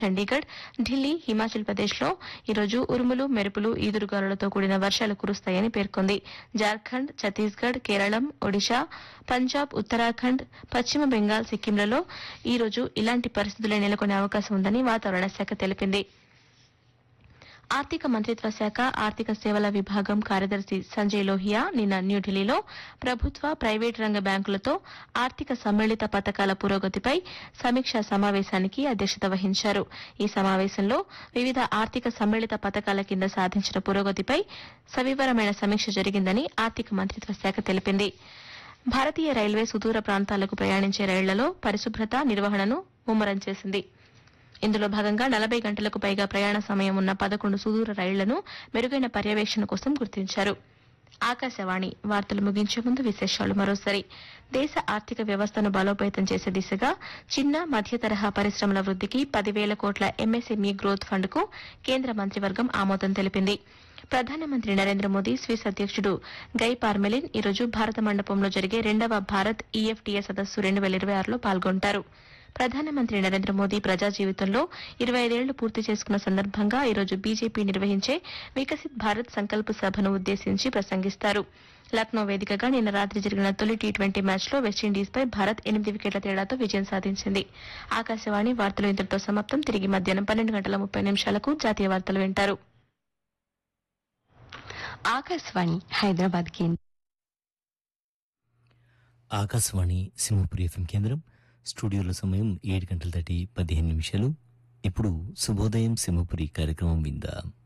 చండీగఢ్ ఢిల్లీ హిమాచల్ ప్రదేశ్ లో ఈరోజు ఉరుములు మెరుపులు ఈదురుగాలులతో కూడిన వర్షాలు కురుస్తాయని పేర్కొంది జార్ఖండ్ ఛత్తీస్గఢ్ కేరళం ఒడిశా పంజాబ్ ఉత్తరాఖండ్ పశ్చిమ బెంగాల్ సిక్కింలలో ఈరోజు ఇలాంటి పరిస్థితులే నెలకొనే అవకాశం ఉందని వాతావరణ శాఖ తెలిపింది ఆర్థిక మంత్రిత్వ శాఖ ఆర్థిక సేవల విభాగం కార్యదర్శి సంజయ్ లోహియా నిన్న న్యూఢిల్లీలో ప్రభుత్వ ప్రైవేటు రంగ బ్యాంకులతో ఆర్థిక సమ్మిళిత పథకాల పురోగతిపై సమీక్షా సమావేశానికి అధ్యక్షత వహించారు ఈ సమావేశంలో వివిధ ఆర్థిక సమ్మిళిత పథకాల కింద సాధించిన పురోగతిపై సవివరమైన సమీక్ష జరిగిందని ఆర్థిక మంత్రిత్వ శాఖ తెలిపింది భారతీయ రైల్వే సుదూర ప్రాంతాలకు ప్రయాణించే రైళ్లలో పరిశుభ్రత నిర్వహణను ముమ్మరం చేసింది ఇందులో భాగంగా నలభై గంటలకు పైగా ప్రయాణ సమయం ఉన్న పదకొండు సుదూర రైళ్లను మెరుగైన పర్యవేక్షణ కోసం గుర్తించారు ఆకాశవాణి వార్తలు ముగించే ముందు విశేషాలు మరోసారి దేశ ఆర్థిక వ్యవస్థను బలోపేతం చేసే దిశగా చిన్న మధ్య తరహా పరిశ్రమల వృద్దికి పదివేల కోట్ల ఎంఎస్ఎంఈ గ్రోత్ ఫండ్ కు కేంద్ర మంత్రివర్గం ఆమోదం తెలిపింది ప్రధానమంత్రి నరేంద్ర మోదీ స్విస్ అధ్యక్షుడు గై పార్మెలిన్ ఈరోజు భారత మండపంలో జరిగే రెండవ భారత్ ఈఎఫ్టీఏ సదస్సు రెండు వేల ఇరవై ఆరులో పాల్గొంటారు ప్రధానమంత్రి నరేంద్ర మోదీ ప్రజా జీవితంలో ఇరవై ఐదేళ్లు పూర్తి చేసుకున్న సందర్భంగా ఈరోజు బీజేపీ నిర్వహించే వికసిత్ భారత్ సంకల్ప సభను ఉద్దేశించి ప్రసంగిస్తారు లక్నో వేదికగా నిన్న రాత్రి జరిగిన తొలి టీ ట్వంటీ మ్యాచ్లో వెస్టిండీస్పై భారత్ ఎనిమిది వికెట్ల తేడాతో విజయం సాధించింది ఆకాశవాణి వార్తలు ఇంతటితో సమాప్తం తిరిగి మధ్యాహ్నం పన్నెండు గంటల ముప్పై నిమిషాలకు జాతీయ వార్తలు వింటారు ఆకాశవాణి హైదరాబాద్ కేంద్రం ఆకాశవాణి సింహపురి ఎఫ్ఎం కేంద్రం స్టూడియోలో సమయం ఏడు గంటల దాటి పదిహేను నిమిషాలు ఇప్పుడు శుభోదయం సింహపురి కార్యక్రమం విందాం